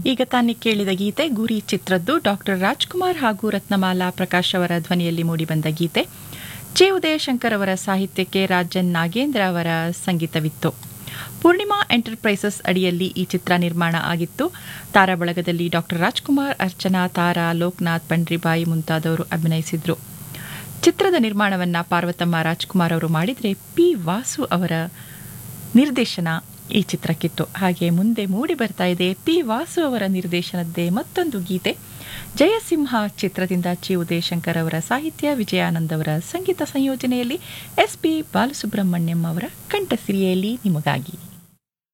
ಈಗ ತಾನೇ ಕೇಳಿದ ಗೀತೆ ಗುರಿ ಚಿತ್ರದ್ದು ಡಾಕ್ಟರ್ ರಾಜ್ಕುಮಾರ್ ಹಾಗೂ ರತ್ನಮಾಲಾ ಪ್ರಕಾಶ್ ಅವರ ಧ್ವನಿಯಲ್ಲಿ ಮೂಡಿಬಂದ ಗೀತೆ ಜೆ ಉದಯಶಂಕರ್ ಅವರ ಸಾಹಿತ್ಯಕ್ಕೆ ರಾಜನ್ ನಾಗೇಂದ್ರ ಅವರ ಸಂಗೀತವಿತ್ತು ಪೂರ್ಣಿಮಾ ಎಂಟರ್ಪ್ರೈಸಸ್ ಅಡಿಯಲ್ಲಿ ಈ ಚಿತ್ರ ನಿರ್ಮಾಣ ಆಗಿತ್ತು ತಾರಾ ಬಳಗದಲ್ಲಿ ಡಾಕ್ಟರ್ ರಾಜ್ಕುಮಾರ್ ಅರ್ಚನಾ ತಾರಾ ಲೋಕನಾಥ್ ಪಂಡ್ರಿಬಾಯಿ ಮುಂತಾದವರು ಅಭಿನಯಿಸಿದ್ರು ಚಿತ್ರದ ನಿರ್ಮಾಣವನ್ನ ಪಾರ್ವತಮ್ಮ ರಾಜ್ಕುಮಾರ್ ಅವರು ಮಾಡಿದರೆ ಪಿ ವಾಸು ಅವರ ನಿರ್ದೇಶನ ಈ ಚಿತ್ರಕ್ಕಿತ್ತು ಹಾಗೆ ಮುಂದೆ ಮೂಡಿ ಬರ್ತಾ ಇದೆ ಪಿ ವಾಸು ಅವರ ನಿರ್ದೇಶನದ್ದೇ ಮತ್ತೊಂದು ಗೀತೆ ಜಯಸಿಂಹ ಚಿತ್ರದಿಂದ ಚಿ ಉದಯಶಂಕರ್ ಅವರ ಸಾಹಿತ್ಯ ವಿಜಯಾನಂದ್ ಅವರ ಸಂಗೀತ ಸಂಯೋಜನೆಯಲ್ಲಿ ಎಸ್ ಪಿ ಬಾಲಸುಬ್ರಹ್ಮಣ್ಯಂ ಅವರ ಕಂಠಸಿರಿಯಲ್ಲಿ ನಿಮಗಾಗಿ